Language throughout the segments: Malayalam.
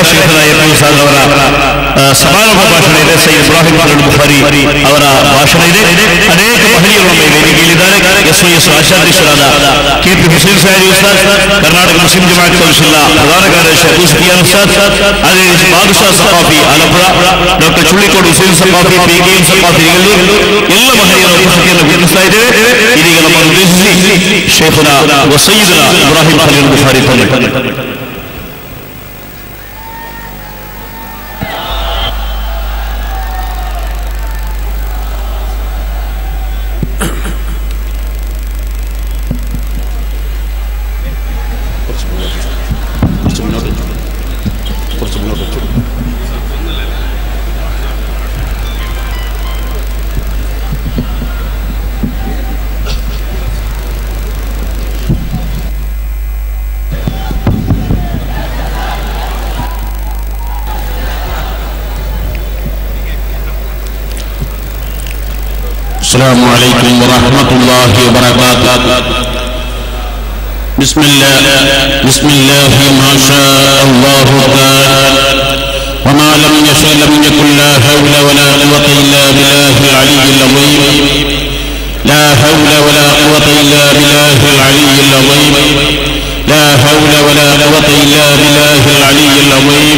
ಶೇಖರಾಯ ಉಸ್ತಾದ್ ಅವರ ಆ, ಸಮಾರಂಭ ಭಾಷಣ ಇದೆ ಸೈ ಇಬ್ರಾಹಿಂ ಅಲ್ ಬುಖಾರಿ ಅವರ ಭಾಷಣ ಇದೆ ಅನೇಕ ಮಹನೀಯರು ನಮ್ಮ ಈ ವೇದಿಕೆಯಲ್ಲಿದ್ದಾರೆ ಎಸ್ ವೈ ಎಸ್ ರಾಜ್ಯಾಧ್ಯಕ್ಷರಾದ ಕೆ ಪಿ ಹುಸೇನ್ ಸಾಹೇಬ್ ಉಸ್ತಾದ್ ಕರ್ನಾಟಕ ಮುಸ್ಲಿಂ ಜಮಾತ್ ಕೌನ್ಸಿಲ್ನ ಪ್ರಧಾನ ಕಾರ್ಯದರ್ಶಿ ಅಬೂ ಸುಫಿಯಾನ್ ಉಸ್ತಾದ್ ಅದೇ ರೀತಿ Badusha Safafi Alapura doctor Chullikode Hussain Safafi P K M Safafi ಇರಲಿ ಎಲ್ಲ ಮಹನೀಯರ ಉಪಸ್ಥಿತಿಯನ್ನು ಗುರುತಿಸ್ತಾ ಇದ್ದೇವೆ ಇದೀಗ ನಮ್ಮನ್ನು ಉದ್ದೇಶಿಸಿ ಶೇಖುನ ವಸೀದನ ಇಬ್ರಾಹಿಂ ಖಲೀಲ್ ಬುಖಾರಿ ತಂದೆ السلام عليكم ورحمة الله وبركاته بسم الله بسم الله ما شاء الله كان وما لم يشاء لم يكن لا حول ولا قوة إلا بالله العلي العظيم لا حول ولا قوة إلا بالله العلي العظيم لا حول ولا قوة إلا بالله العلي العظيم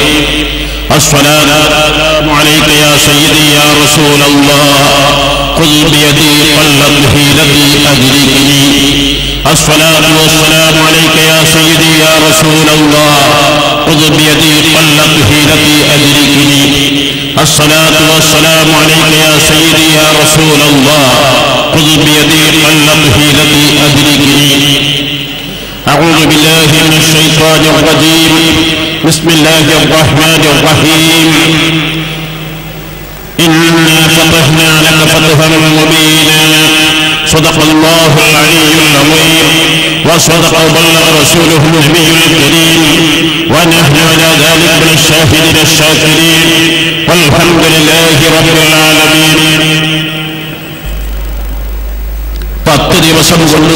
الصلاة عليك يا سيدي يا رسول الله خذ بيدي قلت حيلتي أدركني الصلاة والسلام عليك يا سيدي يا رسول الله خذ بيدي قلت حيلتي أدركني الصلاة والسلام عليك يا سيدي يا رسول الله خذ بيدي قلت حيلتي أدركني أعوذ بالله من الشيطان الرجيم بسم الله الرحمن الرحيم إنا فتحنا لك فتحا مبينا صدق الله العلي العظيم وصدق وبلغ رسوله النبي الكريم ونحن على ذلك من الشاهدين الشاكرين والحمد لله رب العالمين പത്ത് ദിവസം കൊണ്ട്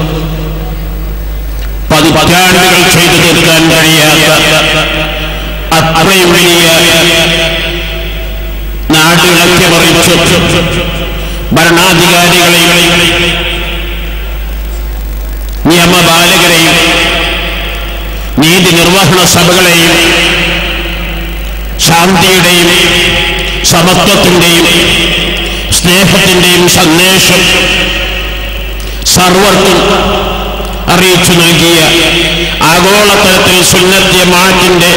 പതിറ്റാണ്ടുകൾ ചെയ്തു തീർക്കാൻ കഴിയാത്ത അത്രയും വലിയ നാടിളക്കി മറിച്ച് ഭരണാധികാരികളെയും നിയമപാലകരെയും നീതി നിർവഹണ സഭകളെയും ശാന്തിയുടെയും സമത്വത്തിന്റെയും സ്നേഹത്തിന്റെയും സന്ദേശം സർവർക്കും അറിയിച്ചു നൽകിയ ആഗോളതലത്തിൽ സുന്നത്യ മാറ്റിന്റെ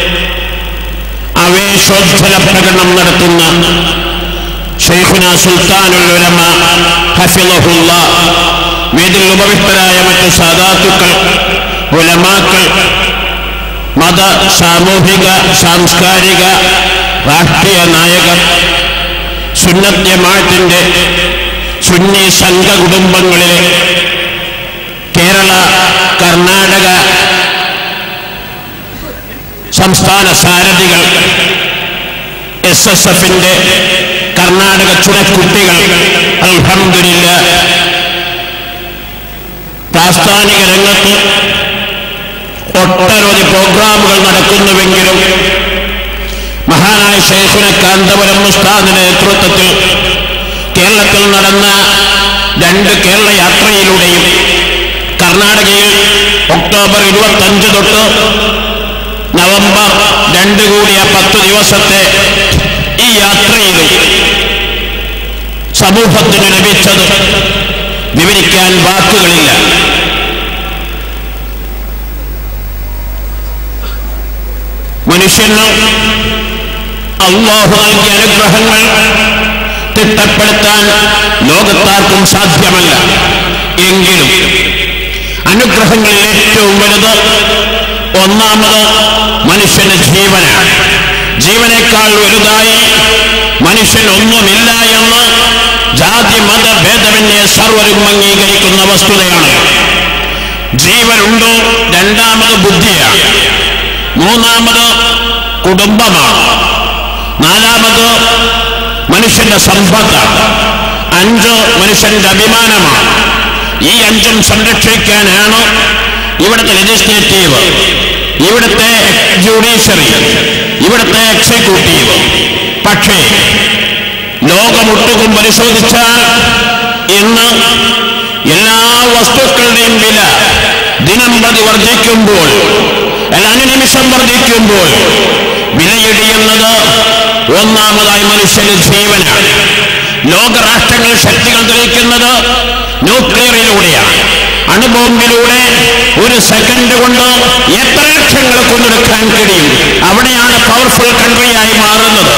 അവേശോജ്വല പ്രകടനം നടത്തുന്ന ഷെയ്ഖുന സുൽത്താനുൽ ഉലമ ഹഫിളഹുല്ല വീട്ടിൽ ഉപവിഷ്ടരായ മറ്റു സാധാത്തുക്കൾ ഉലമാക്കൾ മത സാമൂഹിക സാംസ്കാരിക രാഷ്ട്രീയ നായകർ സുന്നത്യമാറ്റിന്റെ സുന്നി സംഘ കുടുംബങ്ങളിലെ കേരള കർണാടക സംസ്ഥാന സാരഥികൾ എസ് എസ് എഫിന്റെ കർണാടക ചുരക്കുട്ടികൾ അൽഹംദുലില്ല പ്രാസ്ഥാനിക രംഗത്ത് ഒട്ടനവധി പ്രോഗ്രാമുകൾ നടക്കുന്നുവെങ്കിലും മഹാനായ ശേഖുന കാന്തപുരം മുസ്താദിന്റെ നേതൃത്വത്തിൽ കേരളത്തിൽ നടന്ന രണ്ട് കേരള യാത്രയിലൂടെയും കർണാടകയിൽ ഒക്ടോബർ ഇരുപത്തഞ്ച് തൊട്ട് നവംബർ രണ്ട് കൂടിയ പത്ത് ദിവസത്തെ ഈ യാത്രയിലും സമൂഹത്തിന് ലഭിച്ചത് വിവരിക്കാൻ വാക്കുകളില്ല മനുഷ്യന് അള്ളാഹു നൽകിയ അനുഗ്രഹങ്ങൾ തിട്ടപ്പെടുത്താൻ ലോകത്താർക്കും സാധ്യമല്ല എങ്കിലും അനുഗ്രഹങ്ങളിൽ ഏറ്റവും വലുത് ഒന്നാമത് മനുഷ്യന്റെ ജീവനാണ് ജീവനേക്കാൾ വലുതായി മനുഷ്യൻ ഒന്നുമില്ല എന്ന് ജാതി മത ഭേദമന്യേ സർവരും അംഗീകരിക്കുന്ന വസ്തുതയാണ് ജീവനുണ്ടോ രണ്ടാമത് ബുദ്ധിയാണ് മൂന്നാമത് കുടുംബമാണ് നാലാമത് മനുഷ്യന്റെ സമ്പത്താണ് അഞ്ച് മനുഷ്യന്റെ അഭിമാനമാണ് ഈ അഞ്ചും സംരക്ഷിക്കാനാണ് ഇവിടുത്തെ ലെജിസ്ലേറ്റീവ് ഇവിടുത്തെ ജുഡീഷ്യറി ഇവിടുത്തെ എക്സിക്യൂട്ടീവ് പക്ഷേ ലോകമൊട്ടുക്കും പരിശോധിച്ചാൽ ഇന്ന് എല്ലാ വസ്തുക്കളുടെയും വില ദിനം പ്രതി വർദ്ധിക്കുമ്പോൾ അല്ല അനുനിമിഷം വർദ്ധിക്കുമ്പോൾ വിലയിടിയുന്നത് ഒന്നാമതായി മനുഷ്യന്റെ ജീവനാണ് ലോകരാഷ്ട്രങ്ങൾ ശക്തികൾ തെളിയിക്കുന്നത് ന്യൂക്ലിയറിലൂടെയാണ് അണുബോംബിലൂടെ ഒരു സെക്കൻഡ് കൊണ്ട് എത്ര ലക്ഷങ്ങളെ കൊന്നെടുക്കാൻ കഴിയും അവിടെയാണ് പവർഫുൾ കൺട്രിയായി മാറുന്നത്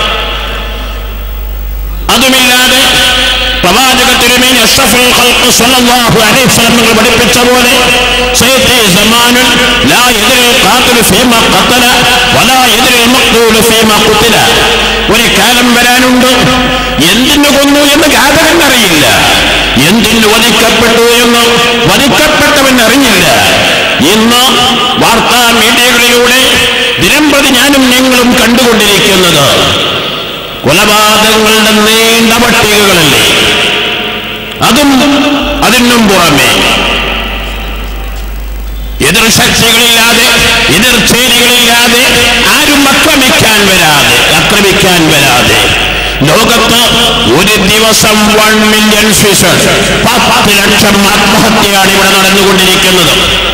അതുമില്ലാതെ പ്രവാചക തിരുമേനി അഷ്റഫുൽ ഖൽഖ് സ്വല്ലല്ലാഹു അലൈഹി വസല്ലം നിങ്ങൾ പഠിപ്പിച്ച പോലെ സയത്തി സമാനുൻ ലാ യദ്രി ഖാതിൽ ഫീമ ഖതല വലാ യദ്രി മഖ്തൂൽ ഫീമ ഖുതില ഒരു കാലം വരാനുണ്ട് എന്തിനു കൊന്നു എന്ന് ഘാതകൻ അറിയില്ല എന്തിനു വധിക്കപ്പെട്ടു എന്ന് വധിക്കപ്പെട്ടവൻ അറിഞ്ഞില്ല ഇന്ന് വാർത്താ മീഡിയകളിലൂടെ ദിനംപ്രതി ഞാനും നിങ്ങളും കണ്ടുകൊണ്ടിരിക്കുന്നത് കൊലപാതകങ്ങളുടെ നീണ്ട പട്ടികകളല്ലേ അതും അതിനും പുറമെ എതിർശക്തികളില്ലാതെ എതിർചേരികളില്ലാതെ ആരും ആക്രമിക്കാൻ വരാതെ ആക്രമിക്കാൻ വരാതെ ലോകത്ത് ഒരു ദിവസം വൺ മില്യൺ സൂസൈഡ് പത്ത് ലക്ഷം ആത്മഹത്യയാണ് ഇവിടെ നടന്നുകൊണ്ടിരിക്കുന്നത്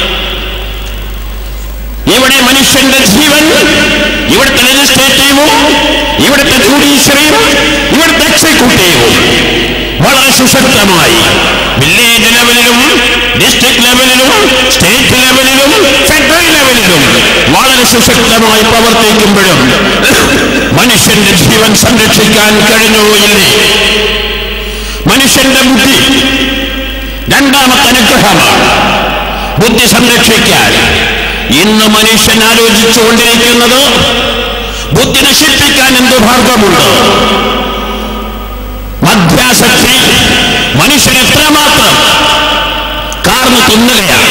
ഇവിടെ മനുഷ്യന്റെ ജീവൻ ഇവിടുത്തെ ലെജിസ്ലേറ്റീവും ഇവിടുത്തെ ജുഡീഷ്യറിയും ഇവിടുത്തെ എക്സിക്യൂട്ടീവും വളരെ സുശക്തമായി വില്ലേജ് ലെവലിലും ഡിസ്ട്രിക്ട് ലെവലിലും സ്റ്റേറ്റ് ലെവലിലും ഫെഡറൽ ലെവലിലും വളരെ സുശക്തമായി പ്രവർത്തിക്കുമ്പോഴും മനുഷ്യന്റെ ജീവൻ സംരക്ഷിക്കാൻ കഴിഞ്ഞോ ഇല്ലേ മനുഷ്യന്റെ ബുദ്ധി രണ്ടാമത്തെ അനുഗ്രഹമാണ് ബുദ്ധി സംരക്ഷിക്കാൻ ഇന്ന് മനുഷ്യൻ ആലോചിച്ചുകൊണ്ടിരിക്കുന്നത് ബുദ്ധി നശിപ്പിക്കാൻ എന്ത് മാർഗമുണ്ട് മദ്യാസക്തി മനുഷ്യൻ എത്രമാത്രം കാർന്ന് തിന്നുകയാണ്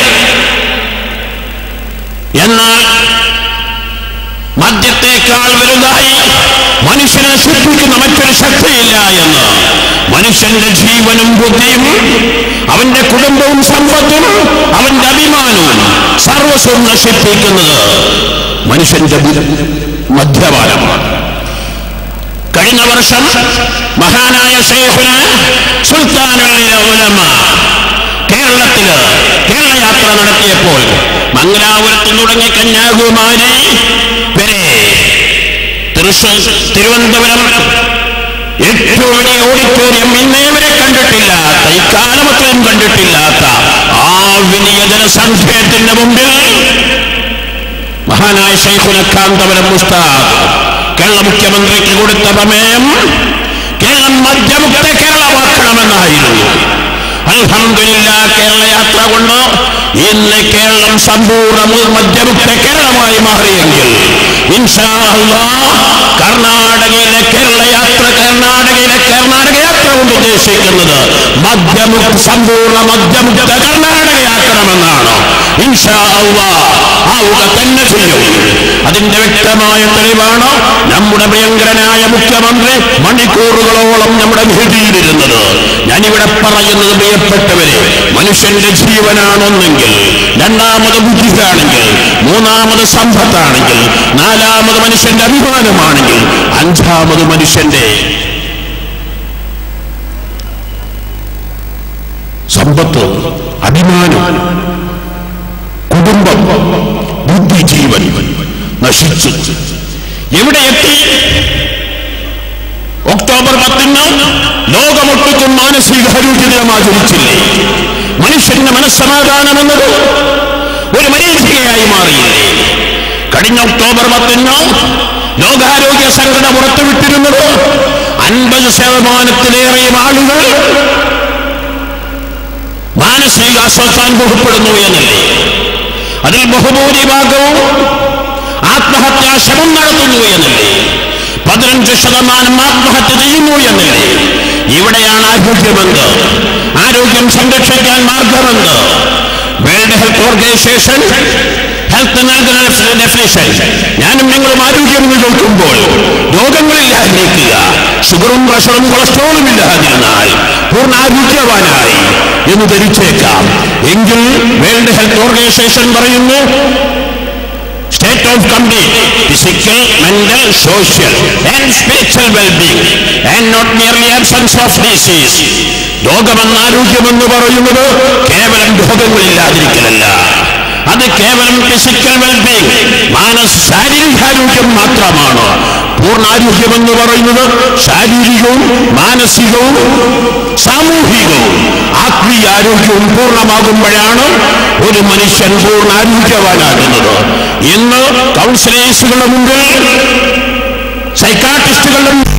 എന്നാൽ മദ്യത്തേക്കാൾ വലുതായി മനുഷ്യനെ നശിപ്പിക്കുന്ന മറ്റൊരു ശക്തിയില്ല എന്ന് മനുഷ്യന്റെ ജീവനും ബുദ്ധിയും അവന്റെ കുടുംബവും സമ്പത്തും അവന്റെ അഭിമാനവും സർവസ്വം നശിപ്പിക്കുന്നത് മനുഷ്യന്റെ ബു- മദ്യപാനമാണ് കഴിഞ്ഞ വർഷം മഹാനായ ഷെയ്ഖുന സുൽത്താനുൽ ഉലമ കേരളത്തില് കേരള യാത്ര നടത്തിയപ്പോൾ മംഗലാപുരത്ത് തുടങ്ങി കന്യാകുമാരി വരെ തൃശൂർ തിരുവനന്തപുരം ഏറ്റവും വലിയ ഓഡിറ്റോറിയം ഇന്നേ വരെ കണ്ടിട്ടില്ലാത്ത ഇക്കാലമത്രയും കണ്ടിട്ടില്ലാത്ത ആ വലിയ ജനസംഖ്യത്തിന്റെ മുമ്പിൽ മഹാനായ ശൈഖുലക്കാന്തപുരം മുസ്താദ് കേരള മുഖ്യമന്ത്രിക്ക് കൊടുത്ത പ്രമേയം കേരളം മദ്യമുക്ത കേരളമാക്കണമെന്നായിരുന്നു അൽഹംദുലില്ല കേരള യാത്ര കൊണ്ട് ഇന്ന് കേരളം സമ്പൂർണ്ണ മദ്യമുക്ത കേരളമായി മാറിയെങ്കിൽ ഇൻഷാ അല്ലാഹ് കർണാടകയിലെ കേരള യാത്ര കർണാടകയിലെ കർണാടക യാത്ര കൊണ്ട് ഉദ്ദേശിക്കുന്നത് മദ്യമുക്ത സമ്പൂർണ്ണ മദ്യമുക്ത കർണാടകയാക്കണമെന്നാണ് ഇൻഷാ അല്ലാഹ് ആവുക തന്നെ ചെയ്യും അതിന്റെ വ്യക്തമായ തെളിവാണ് നമ്മുടെ പ്രിയങ്കരനായ മുഖ്യമന്ത്രി മണിക്കൂറുകളോളം നമ്മുടെ വേദിയിലിരുന്നത് ഞാനിവിടെ പറയുന്നത് പ്രിയപ്പെട്ടവരെ മനുഷ്യന്റെ ജീവനാണൊന്നെങ്കിൽ രണ്ടാമത് ബുദ്ധിയാണെങ്കിൽ മൂന്നാമത് സമ്പത്താണെങ്കിൽ നാലാമത് മനുഷ്യന്റെ അഭിമാനമാണെങ്കിൽ അഞ്ചാമത് മനുഷ്യന്റെ സമ്പത്ത് അഭിമാനം കുടുംബം ബുദ്ധി ജീവൻ നശിച്ചു എവിടെ എത്തി ഒക്ടോബർ പത്തിന് ലോകമൊട്ടുക്കും മാനസികാരോഗ്യ ദിനം ആചരിച്ചില്ലേ മനുഷ്യന്റെ മനസ്സമാധാനമെന്നത് ഒരു മരീചികയായി മാറിയില്ലേ കഴിഞ്ഞ ഒക്ടോബർ പത്തിന് ലോകാരോഗ്യ സംഘടന പുറത്തുവിട്ടിരുന്നത് അൻപത് ശതമാനത്തിലേറെയും ആളുകൾ മാനസിക അസ്വസ്ഥ അനുഭവപ്പെടുന്നു എന്നല്ലേ അതിൽ ബഹുഭൂരിഭാഗവും ആത്മഹത്യാ ശ്രമം നടത്തുന്നു എന്നല്ലേ പതിനഞ്ച് ശതമാനം ആത്മഹത്യ ചെയ്യുന്നു എന്നല്ലേ ഇവിടെയാണ് ആരോഗ്യമെന്ത് ആരോഗ്യം സംരക്ഷിക്കാൻ മാർഗമെന്ത് വേൾഡ് ഹെൽത്ത് ഓർഗനൈസേഷൻ ഹെൽത്ത് നൽകുന്ന ഡെഫിനിഷൻ ഞാനും നിങ്ങളും ആരോഗ്യം എന്ന് കേൾക്കുമ്പോൾ രോഗങ്ങളില്ലാതിരിക്കുക ഷുഗറും പ്രഷറും കൊളസ്ട്രോളും ഇല്ലാതിരുന്നാൽ പൂർണ്ണ ആരോഗ്യവാനായി എന്ന് ധരിച്ചേക്കാം എങ്കിൽ വേൾഡ് ഹെൽത്ത് ഓർഗനൈസേഷൻ പറയുന്നു state of complete physical, mental, social and spiritual well-being and not merely absence of disease. രോഗമെന്ന ആരോഗ്യമെന്ന് പറയുന്നത് കേവലം രോഗങ്ങളില്ലാതിരിക്കലല്ല അത് കേവലം ഫിസിക്കൽ വെൽബീങ് മാനസ് ശാരീരികാരോഗ്യം മാത്രമാണ് പൂർണ്ണാരോഗ്യമെന്ന് പറയുന്നത് ശാരീരികവും മാനസികവും സാമൂഹികവും ആത്മീയാരോഗ്യവും പൂർണ്ണമാകുമ്പോഴാണ് ഒരു മനുഷ്യൻ പൂർണ്ണാരോഗ്യവാനാകുന്നത് ഇന്ന് കൗൺസിലേഴ്സുകളുടെ മുമ്പിൽ സൈക്കാട്രിസ്റ്റുകളുടെ മുമ്പിൽ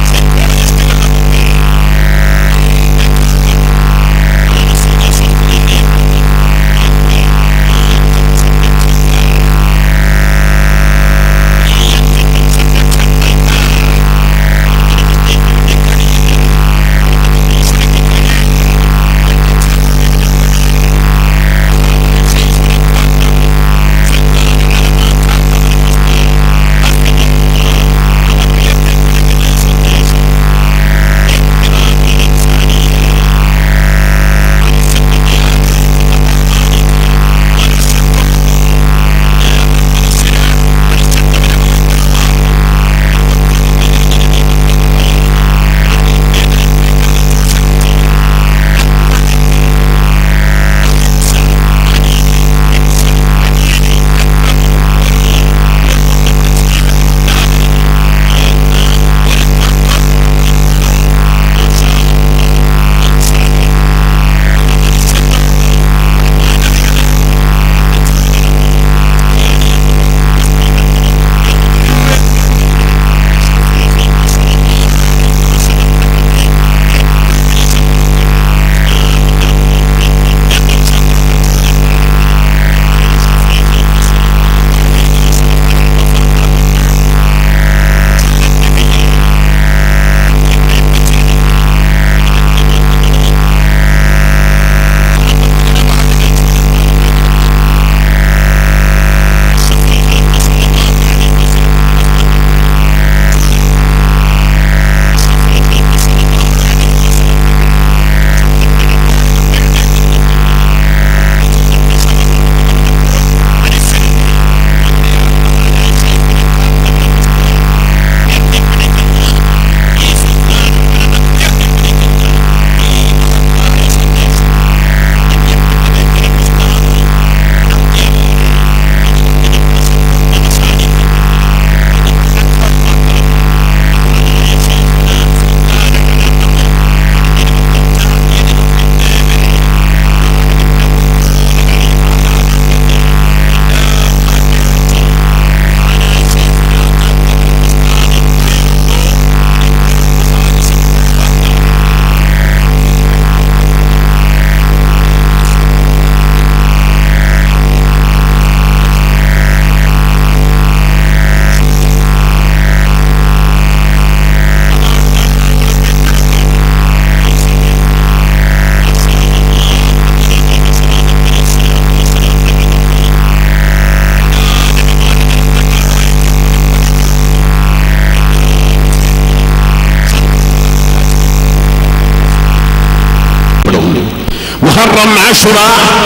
മുഹറം ആഷുറ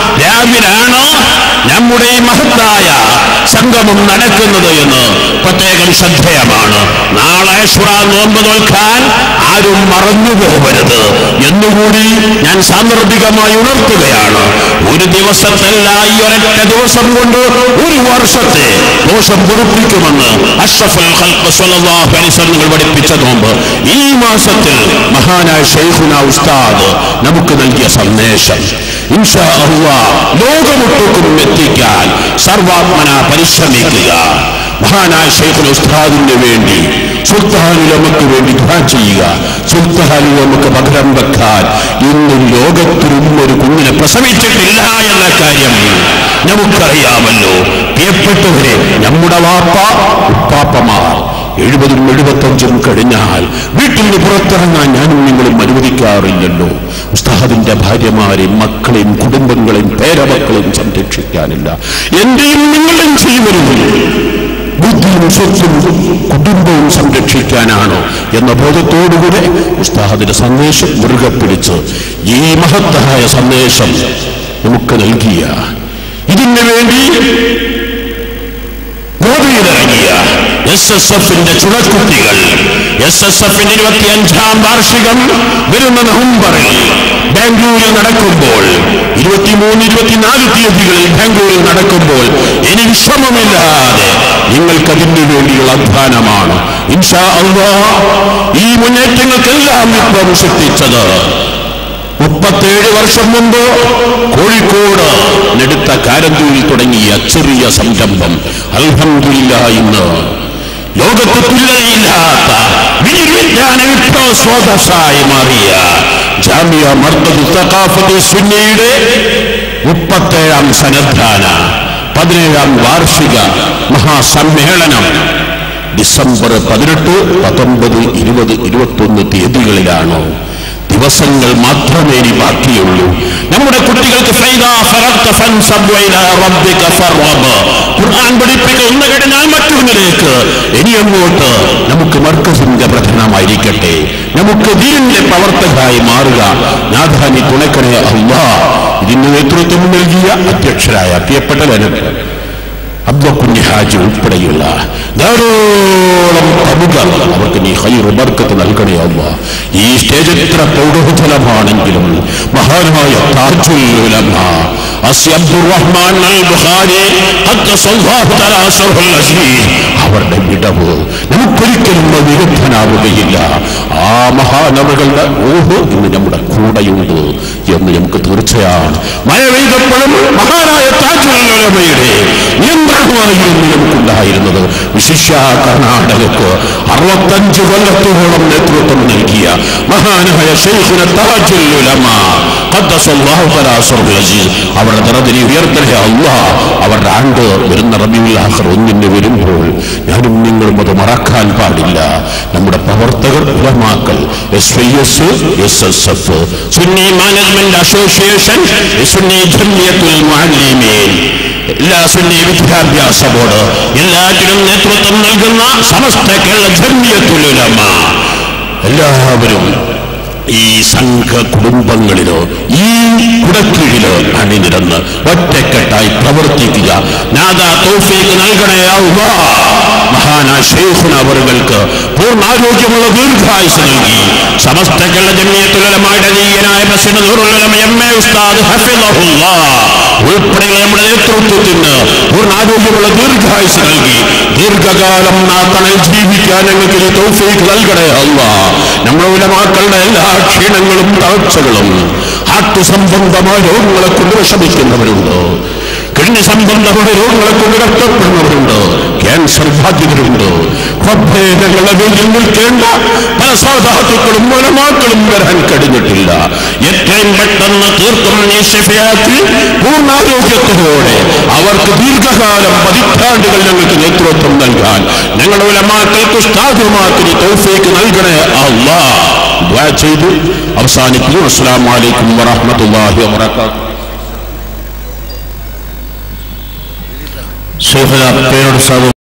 രാവിലാണ് നമ്മുടെ ഈ മഹത്തായ സംഗമം നടക്കുന്നത് എന്ന് പ്രത്യേകം ശ്രദ്ധേയമാണ് നാളെ ആഷുറ നോമ്പ് നോൽക്കാൻ ആരും മറന്നു പോകരുത് എന്നുകൂടി ഞാൻ സാന്ദർഭികമായി ഉണർത്തുകയാണ് ഒരു ദിവസത്തല്ല ഈ ഒരൊറ്റ ദിവസം കൊണ്ട് ഒരു വർഷത്തെ ദോഷം പൊറുപ്പിക്കുമെന്ന് അഷ്റഫുൽ ഖൽഖ് സ്വല്ലല്ലാഹു അലൈഹി വസല്ലം നിങ്ങൾ പഠിപ്പിച്ച നോമ്പ് ഈ മാസത്തിൽ മഹാനായ ഷെയ്ഖുന ഉസ്താദ് നമുക്ക് നൽകിയ സന്ദേശം ഇൻഷാ അല്ലാഹ് ലോകമൊട്ടുക്കും എത്തിക്കാൻ സർവാത്മന പരിശ്രമിക്കുക മഹാനായ ഷെയ്ഖുൽ ഉസ്താദിന് വേണ്ടി സുൽത്താനുലമക്ക് വേണ്ടി ദ്വാ ചെയ്യുക സുൽത്താനുലമക്ക് പകരം വെക്കാൻ ഇന്ന് ലോകത്തിലും ഒരു കുഞ്ഞിനെ പ്രസവിച്ചിട്ടില്ല എന്ന കാര്യം നമുക്കറിയാമല്ലോ പ്രിയപ്പെട്ടവരെ നമ്മുടെ വാപ്പ ഉപ്പാപ്പമാർ എഴുപതും എഴുപത്തഞ്ചും കഴിഞ്ഞാൽ വീട്ടിൽ നിന്ന് പുറത്തിറങ്ങാൻ ഞാനും നിങ്ങളും അനുവദിക്കാറില്ലല്ലോ ഉസ്താദിന്റെ ഭാര്യമാരെയും മക്കളെയും കുടുംബങ്ങളെയും പേരമക്കളെയും സംരക്ഷിക്കാനില്ല എന്റെയും നിങ്ങളുടെയും ജീവനും ബുദ്ധിയും സ്വത്തും കുടുംബവും സംരക്ഷിക്കാനാണ് എന്ന ബോധത്തോടുകൂടെ ഉസ്താദിന്റെ സന്ദേശം മുറുകെ പിടിച്ച് ഈ മഹത്തായ സന്ദേശം നമുക്ക് നൽകിയ ഇതിനു വേണ്ടി അണിനിരങ്ങിയ എസ് എസ് എഫിന്റെ ചുണക്കുട്ടികൾ എസ് എസ് എഫിന്റെ ഇരുപത്തിയഞ്ചാം വാർഷികം വരുന്ന നവംബറിൽ ബാംഗ്ലൂരിൽ നടക്കുമ്പോൾ ഇരുപത്തിമൂന്ന് ഇരുപത്തിനാല് തീയതികളിൽ ബാംഗ്ലൂരിൽ നടക്കുമ്പോൾ ഇനി വിശ്രമമില്ലാതെ നിങ്ങൾക്കതിനു വേണ്ടിയുള്ള അധ്വാനമാണ് ഇൻഷാ അള്ളാ ഈ മുന്നേറ്റങ്ങൾക്കെല്ലാം വിപ്ലവം സൃഷ്ടിച്ചത് മുപ്പത്തേഴ് വർഷം മുമ്പ് കോഴിക്കോട് നെടുത്ത കാരന്തൂരിൽ തുടങ്ങിയ ചെറിയ സംരംഭം അൽഹംദുലില്ല ഇന്ന് ലോകത്ത് തുല്യതയില്ലാത്ത വിജ്ഞാന വിപ്ലവ സ്രോതസ്സായി മാറിയ ജാമിയ മർദ്ദു തഖാഫത്ത് സുന്നിയുടെ മുപ്പത്തേഴാം സന്നദ്ധാന പതിനേഴാം വാർഷിക മഹാസമ്മേളനം ഡിസംബർ പതിനെട്ട് പത്തൊമ്പത് ഇരുപത് ഇരുപത്തൊന്ന് തീയതികളിലാണ് ദിവസങ്ങൾ മാത്രമേ ഇനി ബാക്കിയുള്ളൂ നമ്മുടെ കുട്ടികൾക്ക് ഫൈദാ ഫറഗ്ത ഫൻസബ് വഇലാ റബ്ബിക ഫർവബ്. ഖുർആൻ പഠിപ്പിക്കുന്ന കഴിഞ്ഞാൽ മറ്റൊന്നിലേക്ക് ഇനി അങ്ങോട്ട് നമുക്ക് മർക്കസിന്റെ പ്രധാനമായിരിക്കട്ടെ നമുക്ക് ദീനിന്റെ പ്രവർത്തകരായി മാറുക നാഥാനി തുണക്കണേ അള്ളാ ഇതിന് നേതൃത്വം നൽകിയ അധ്യക്ഷരായ പ്രിയപ്പെട്ട ജനങ്ങൾ അബ്ദുക്കുഞ്ഞി ഹാജി ഉൾപ്പെടെയുള്ള ധാരാളം പ്രമുഖർ അവർക്ക് നീ ഹൈറു ബർക്കത്ത് നൽകണേ അല്ല ഈ സ്റ്റേജ് എത്ര പ്രൗഢോജ്വലമാണെങ്കിലും മഹാനായ താജുൽ ഉലമ അസി അബ്ദുറഹ്മാൻ അൽ ബുഖാരി ഖദ്ദസല്ലാഹു തആല അസ്റഹുൽ അസീസ് അവരുടെ വിടവ് നമുക്കൊരിക്കലും വിരുദ്ധനാവുകയില്ല ആ മഹാനവകളുടെ ഊഹ് ഇന്ന് നമ്മുടെ കൂടെയുണ്ട് എന്ന് നമുക്ക് തീർച്ചയാണ് മഴ പെയ്തപ്പോഴും മഹാനായ താജുൽ ഉലമയുടെ നിയന്ത്രണമായിരുന്നു നമുക്കുണ്ടായിരുന്നത് വിശിഷ്യ കർണാടകക്ക് അറുപത്തഞ്ച് കൊല്ലത്തോളം നേതൃത്വം നൽകിയ മഹാനായ ഷെയ്ഖുന താജുൽ ഉലമ ഖദ്ദസല്ലാഹു തആല അസ്റഹുൽ അസീസ് അവരുടെ നിറതിരി ഉയർത്തണേ അല്ലാഹ് അവരുടെ ആണ്ട് വരുന്ന റബിയുൽ ആഖിർ ഒന്നിന് വരുമ്പോൾ ഞാനും നിങ്ങളും അത് മറക്കാൻ പാടില്ല നമ്മുടെ പ്രവർത്തകർ ഉലമാക്കൾ S I S S S F Sunni management association Sunni Jamiyyathul Muallimeen എല്ലാ സുന്നി വിദ്യാഭ്യാസ ബോർഡ് എല്ലാറ്റിനും നേതൃത്വം നൽകുന്ന സമസ്ത കേരള ജമിയത്തുൽ ഉലമ എല്ലാവരും ഈ സംഘ കുടുംബങ്ങളിലോ ഈ കുടക്കീഴിലോ അണിനിരന്ന് ഒറ്റക്കെട്ടായി പ്രവർത്തിക്കുക നാദാ തൗഫീഖ് നൽകണേ അല്ലാ. മഹാനായ ഷെയ്ഖുന അവർക്ക് പൂർണ്ണാരോഗ്യമുള്ള ദീർഘായുസ് നൽകി സമസ്ത കേരള ജമിയത്തുലമായുടെ നീയനായ പ്രസിഡന്റ് നൂറുലമ എം എ ഉസ്താദ് ഹഫിളഹുല്ലാ ഉൾപ്പെടെയുള്ള നമ്മുടെ നേതൃത്വത്തിന് പൂർണ്ണാരോഗ്യമുള്ള ദീർഘായുസ് നൽകി ദീർഘകാലം ആ തണൽ ജീവിക്കാൻ ഞങ്ങൾക്ക് ഈ തൗഫീഖ് നൽകണേ അല്ല നമ്മുടെ ഉലമാക്കളുടെ എല്ലാ ക്ഷീണങ്ങളും തളർച്ചകളും ഹാർട്ട് സംബന്ധമായ രോഗങ്ങളെ കൊണ്ട് വിഷമിക്കുന്നവരുണ്ട് കിഡ്നി സംബന്ധമായ രോഗങ്ങളെ കൊണ്ട് കഷ്ടപ്പെടുന്നവരുണ്ട് ക്യാൻസർ ബാധിതരുണ്ട് റബ്ബേ, ഞങ്ങളുടെ വീട്ടിൽ നിൽക്കേണ്ട പല സാധാത്തുക്കളും ഉലമാക്കളും വരാൻ കഴിഞ്ഞിട്ടില്ല എത്രയും പെട്ടെന്ന് തീർക്കും നീ ശിഫയാക്കി പൂർണ്ണാരോഗ്യത്തോടെ അവർക്ക് ദീർഘകാലം പതിറ്റാണ്ടുകൾ ഞങ്ങൾക്ക് നേതൃത്വം നൽകാൻ ഞങ്ങളുടെ ഉലമാക്കൾക്ക് ഉസ്താദുമാക്കി തൗഫീക്ക് നൽകണേ അല്ലാ ദ്വാ ചെയ്തു അവസാനിക്കുന്നു അസ്സലാമു അലൈക്കും വറഹ്മത്തുള്ളാഹി വബറകാതുഹു ഷെയ്ഖുന പേരോട് സാബ്